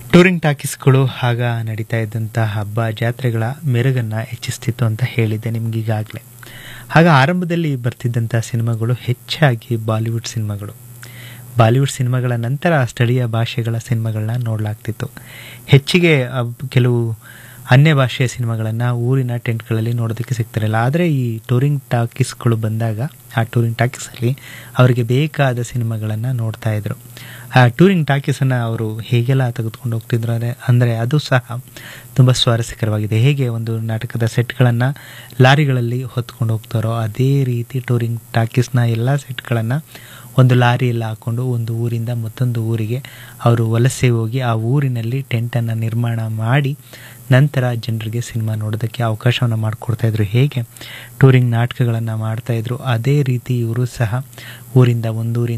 touring ಟಾಕೀಸ್ಗಳು ಆಗ ನಡೀತಾ ಇದ್ದಂಥ ಹಬ್ಬ ಜಾತ್ರೆಗಳ ಮೆರುಗನ್ನು ಹೆಚ್ಚಿಸ್ತಿತ್ತು ಅಂತ ಹೇಳಿದ್ದೆ ನಿಮಗೀಗಾಗಲೇ ಆಗ ಆರಂಭದಲ್ಲಿ ಬರ್ತಿದ್ದಂಥ ಸಿನಿಮಾಗಳು ಹೆಚ್ಚಾಗಿ ಬಾಲಿವುಡ್ ಸಿನಿಮಾಗಳು ಬಾಲಿವುಡ್ ಸಿನಿಮಾಗಳ ನಂತರ ಸ್ಥಳೀಯ ಭಾಷೆಗಳ ಸಿನಿಮಾಗಳನ್ನ ನೋಡಲಾಗ್ತಿತ್ತು ಹೆಚ್ಚಿಗೆ ಅಬ್- ಕೆಲವು ಅನ್ಯ ಭಾಷೆಯ ಸಿನಿಮಾಗಳನ್ನು ಊರಿನ ಟೆಂಟ್ಗಳಲ್ಲಿ ನೋಡೋದಕ್ಕೆ ಸಿಗ್ತಿರಲಿಲ್ಲ ಆದರೆ ಈ ಟೂರಿಂಗ್ ಟಾಕೀಸ್ಗಳು ಬಂದಾಗ ಆ ಟೂರಿಂಗ್ ಟಾಕೀಸಲ್ಲಿ ಅವರಿಗೆ ಬೇಕಾದ ಸಿನಿಮಾಗಳನ್ನು ನೋಡ್ತಾ ಇದ್ರು ಆ ಟೂರಿಂಗ್ ಟಾಕೀಸನ್ನು ಅವರು ಹೇಗೆಲ್ಲ ತೆಗೆದುಕೊಂಡು ಹೋಗ್ತಿದ್ರು ಅಂದರೆ ಅಂದರೆ ಅದು ಸಹ ತುಂಬ ಸ್ವಾರಸ್ಯಕರವಾಗಿದೆ ಹೇಗೆ ಒಂದು ನಾಟಕದ ಸೆಟ್ಗಳನ್ನು ಲಾರಿಗಳಲ್ಲಿ ಹೊತ್ಕೊಂಡು ಹೋಗ್ತಾರೋ ಅದೇ ರೀತಿ ಟೂರಿಂಗ್ ಟಾಕೀಸ್ನ ಎಲ್ಲ ಸೆಟ್ಗಳನ್ನು ಒಂದು ಲಾರಿಯಲ್ಲಿ ಹಾಕ್ಕೊಂಡು ಒಂದು ಊರಿಂದ ಮತ್ತೊಂದು ಊರಿಗೆ ಅವರು ವಲಸೆ ಹೋಗಿ ಆ ಊರಿನಲ್ಲಿ ಟೆಂಟನ್ನು ನಿರ್ಮಾಣ ಮಾಡಿ ನಂತರ ಜನರಿಗೆ ಸಿನಿಮಾ ನೋಡೋದಕ್ಕೆ ಅವಕಾಶವನ್ನು ಮಾಡಿಕೊಡ್ತಾ ಇದ್ರು ಹೇಗೆ ಟೂರಿಂಗ್ ನಾಟಕಗಳನ್ನು ಮಾಡ್ತಾಯಿದ್ರು ಅದೇ ರೀತಿ ಇವರು ಸಹ ಊರಿಂದ ಒಂದೂರಿಂದ